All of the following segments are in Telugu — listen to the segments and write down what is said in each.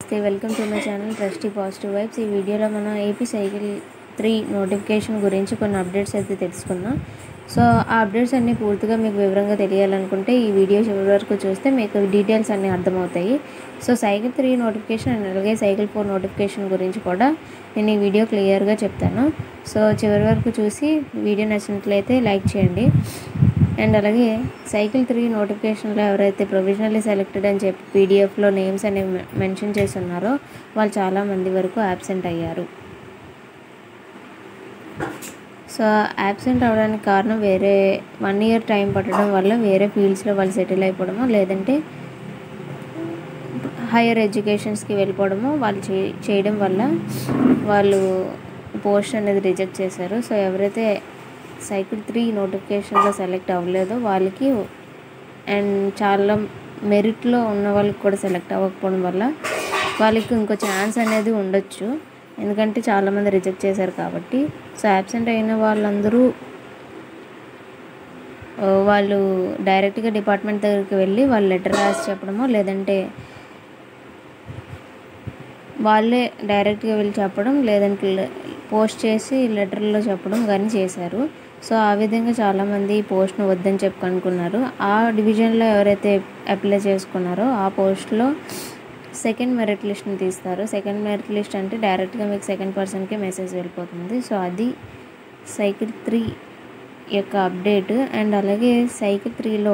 నమస్తే welcome to my channel trusty positive vibes ఈ వీడియోలో మనం ఏపీ సైకిల్ త్రీ నోటిఫికేషన్ గురించి కొన్ని అప్డేట్స్ అయితే తెలుసుకుందాం సో ఆ అప్డేట్స్ అన్నీ పూర్తిగా మీకు వివరంగా తెలియాలనుకుంటే ఈ వీడియో చివరి వరకు చూస్తే మీకు డీటెయిల్స్ అన్నీ అర్థమవుతాయి so cycle three notification and అలాగే సైకిల్ ఫోర్ నోటిఫికేషన్ గురించి కూడా నేను ఈ వీడియో క్లియర్గా చెప్తాను సో చివరి వరకు చూసి వీడియో నచ్చినట్లయితే లైక్ చేయండి అండ్ అలాగే సైకిల్ త్రీ నోటిఫికేషన్లో ఎవరైతే ప్రొవిజనల్లీ సెలెక్టెడ్ అని చెప్పి పీడిఎఫ్లో నేమ్స్ అనేవి మెన్షన్ చేసి ఉన్నారో వాళ్ళు చాలామంది వరకు యాబ్సెంట్ అయ్యారు సో యాబ్సెంట్ అవడానికి కారణం వేరే వన్ ఇయర్ టైం పట్టడం వల్ల వేరే ఫీల్డ్స్లో వాళ్ళు సెటిల్ అయిపోవడము లేదంటే హైయర్ ఎడ్యుకేషన్స్కి వెళ్ళిపోవడము వాళ్ళు చే చేయడం వల్ల వాళ్ళు పోస్ట్ అనేది రిజెక్ట్ చేశారు సో ఎవరైతే సైకిల్ త్రీ నోటిఫికేషన్లో సెలెక్ట్ అవ్వలేదో వాళ్ళకి అండ్ చాలా మెరిట్లో ఉన్న వాళ్ళకి కూడా సెలెక్ట్ అవ్వకపోవడం వల్ల వాళ్ళకి ఇంకో ఛాన్స్ అనేది ఉండొచ్చు ఎందుకంటే చాలామంది రిజెక్ట్ చేశారు కాబట్టి సో యాబ్సెంట్ అయిన వాళ్ళందరూ ఆ, వాళ్ళు డైరెక్ట్గా డిపార్ట్మెంట్ దగ్గరికి వెళ్ళి వాళ్ళు లెటర్ రాసి చెప్పడమో లేదంటే వాళ్ళే డైరెక్ట్గా వెళ్ళి చెప్పడం లేదంటే పోస్ట్ చేసి లెటర్లో చెప్పడం కానీ చేశారు సో ఆ విధంగా చాలామంది పోస్ట్ను వద్దని చెప్పి అనుకున్నారు ఆ డివిజన్లో ఎవరైతే అప్లై చేసుకున్నారో ఆ పోస్ట్లో సెకండ్ మెరిట్ లిస్ట్ని తీస్తారు సెకండ్ మెరిట్ లిస్ట్ అంటే డైరెక్ట్గా మీకు సెకండ్ పర్సన్కే మెసేజ్ వెళ్ళిపోతుంది సో అది సైకిల్ త్రీ యొక్క అప్డేట్ అండ్ అలాగే సైకిల్ త్రీలో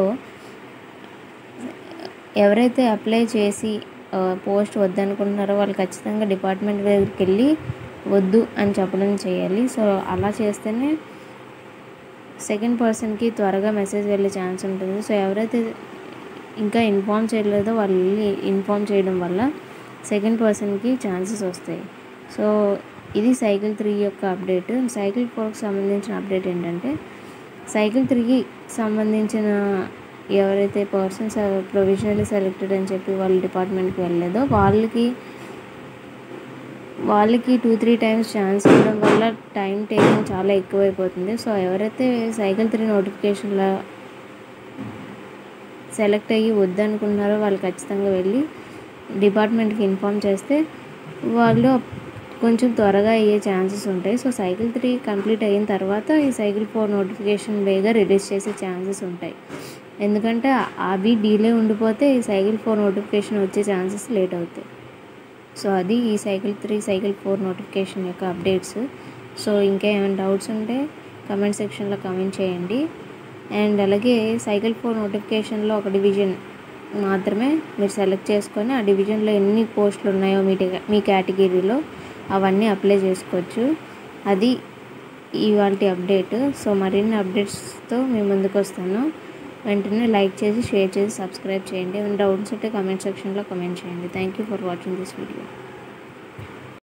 ఎవరైతే అప్లై చేసి ఆ, పోస్ట్ వద్దనుకుంటున్నారో వాళ్ళు ఖచ్చితంగా డిపార్ట్మెంట్ దగ్గరికి వెళ్ళి వద్దు అని చెప్పడం చేయాలి సో అలా చేస్తేనే సెకండ్ పర్సన్కి త్వరగా మెసేజ్ వెళ్ళే ఛాన్స్ ఉంటుంది సో ఎవరైతే ఇంకా ఇన్ఫామ్ చేయలేదో వాళ్ళు వెళ్ళి ఇన్ఫామ్ చేయడం వల్ల సెకండ్ పర్సన్కి ఛాన్సెస్ వస్తాయి సో ఇది సైకిల్ త్రీ యొక్క అప్డేట్ సైకిల్ ఫోర్కి సంబంధించిన అప్డేట్ ఏంటంటే సైకిల్ త్రీకి సంబంధించిన ఎవరైతే పర్సన్స్ ప్రొవిజనల్లీ సెలెక్టెడ్ అని చెప్పి వాళ్ళ డిపార్ట్మెంట్కి వెళ్ళలేదో వాళ్ళకి వాళ్ళకి టూ త్రీ టైమ్స్ ఛాన్స్ ఇవ్వడం వల్ల టైం టేకింగ్ చాలా ఎక్కువైపోతుంది సో ఎవరైతే సైకిల్ త్రీ నోటిఫికేషన్లో సెలెక్ట్ అయ్యి వద్దనుకున్నారో వాళ్ళు ఖచ్చితంగా వెళ్ళి డిపార్ట్మెంట్కి ఇన్ఫామ్ చేస్తే వాళ్ళు కొంచెం త్వరగా అయ్యే ఛాన్సెస్ ఉంటాయి సో సైకిల్ త్రీ కంప్లీట్ అయిన తర్వాత ఈ సైకిల్ ఫోర్ నోటిఫికేషన్ వేగా రిలీజ్ చేసే ఛాన్సెస్ ఉంటాయి ఎందుకంటే అవి డీలే ఉండిపోతే ఈ సైకిల్ ఫోర్ నోటిఫికేషన్ వచ్చే ఛాన్సెస్ లేట్ అవుతాయి సో అది ఈ cycle three cycle four notification యొక్క అప్డేట్స్ సో ఇంకా ఏమైనా డౌట్స్ ఉంటే కమెంట్ సెక్షన్లో కమెంట్ చేయండి అండ్ అలాగే సైకిల్ ఫోర్ నోటిఫికేషన్లో ఒక డివిజన్ మాత్రమే మీరు సెలెక్ట్ చేసుకొని ఆ డివిజన్లో ఎన్ని పోస్టులు ఉన్నాయో మీ టి- మీ కేటగిరీలో అవన్నీ అప్లై చేసుకోవచ్చు అది ఇవాళ అప్డేట్ సో మరిన్ని అప్డేట్స్తో మేము ముందుకు వస్తాను వెంటనే లైక్ చేసి షేర్ చేసి సబ్స్క్రైబ్ చేయండి ఏమైనా డౌట్స్ ఉంటే కమెంట్ సెక్షన్లో కమెంట్ చేయండి thank you for watching this video